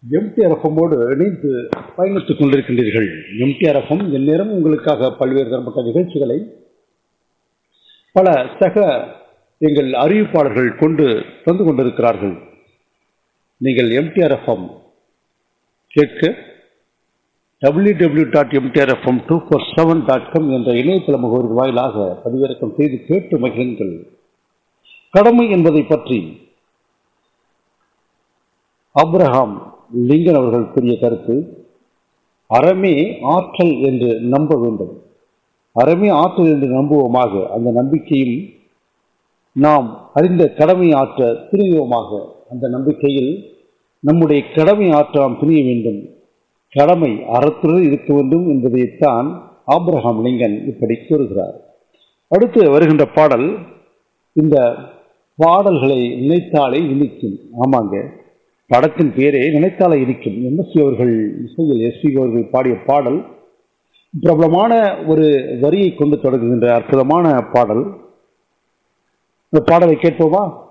MTR எஃப்எம்மோடு இணைந்து பயணித்துக் கொண்டிருக்கின்றீர்கள் எம்டிஆர் எஃப்எம் எந்நேரம் உங்களுக்காக பல்வேறு தரப்பட்ட நிகழ்ச்சிகளை பல சக எங்கள் அறிவிப்பாளர்கள் கொண்டு தந்து கொண்டிருக்கிறார்கள் நீங்கள் எம்டிஆர் எஃப்எம் கேட்க W W dot MTR FM two four seven dot com என்ற இணையதள முகவரி வாயிலாக பதிவிறக்கம் செய்து கேட்டு மகிழுங்கள் கடமை என்பதை பற்றி அப்ரஹாம் லிங்கன் அவர்கள் கூறிய கருத்து அறமே ஆற்றல் என்று நம்ப வேண்டும் அறமே ஆற்றல் என்று நம்புவோமாக அந்த நம்பிக்கையும் நாம் அறிந்த கடமை ஆற்ற துணிவோமாக அந்த நம்பிக்கையில் நம்முடைய கடமை ஆற்ற நாம் துணிய வேண்டும் கடமை அறத்துடன் இருக்க வேண்டும் என்பதைத்தான் ஆப்ரஹாம் லிங்கன் இப்படி கூறுகிறார் அடுத்து வருகின்ற பாடல் இந்த பாடல்களை நினைத்தாலே இனிக்கும் ஆமாங்க படத்தின் பேரே நினைத்தாலே இனிக்கும் எம்எஸ்சி அவர்கள் இசையில் எஸ்பி அவர்கள் பாடிய பாடல் பிரபலமான ஒரு வரியை கொண்டு தொடங்குகின்ற அற்புதமான பாடல் இந்த பாடலை கேட்போமா